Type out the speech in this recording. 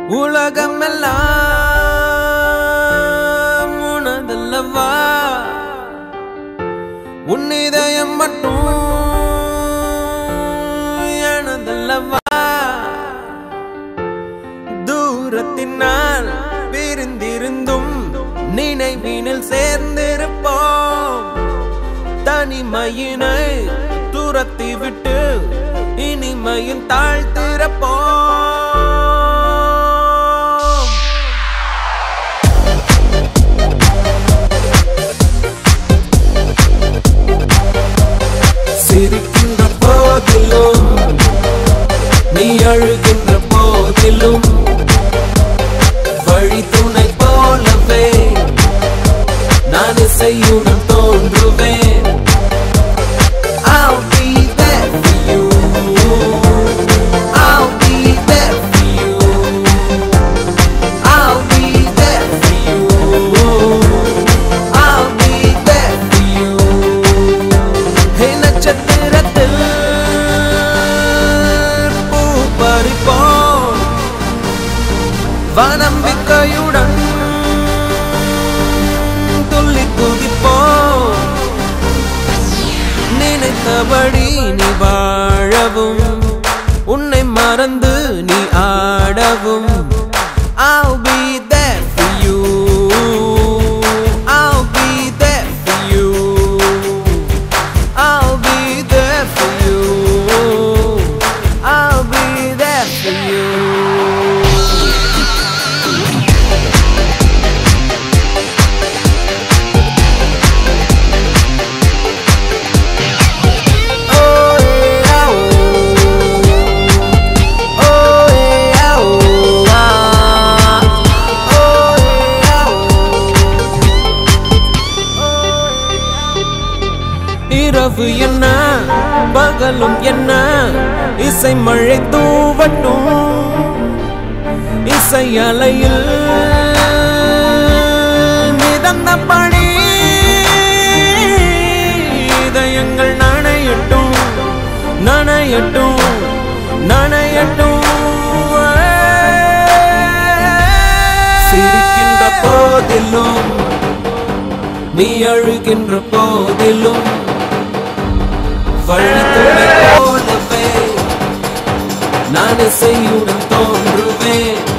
உலகமெல்லாம் உனதல்லவா உன் இதயம் மட்டும் எனதல்லவா தூரத்தினால் பிரிந்திருந்தும் நினைவினில் சேர்ந்திருப்போம் தனிமையினை துரத்தி விட்டு இனிமையின் தாழ்த்திருப்போம் சிரிக்கின்ற போதிலும் நீ அழுகின்ற போதிலும் வழி துணை போலவே நான் இசையுடன் தோன்றுவேன் I'll be there for you. I'll be there for you. I'll be there for you. I'll be there for you. ஹே நட்சத்திரத்தில் பூ பறிப்போம் வனம்பிக்கையுடன் துள்ளி குதிப்போம் நினைத்தபடி நீ வாழவும் உன்னை மறந்து நீ ஆடவும் I'll be there for you I'll be there for you I'll be there for you I'll be there for you Oh yeah, oh. Oh yeah, oh, ah. Oh yeah, oh. இரவு என்ன பகலும் என்ன இசை மழை தூவட்டும் இசை அலையில் மிதந்த பணி இதயங்கள் நனையட்டும் நனையட்டும் நனையட்டும் சிரிக்கின்ற போதிலும் நீ அழுகின்ற போதிலும் வழித்துணை போலவே நான் இசையுடன் தோன்றுவேன்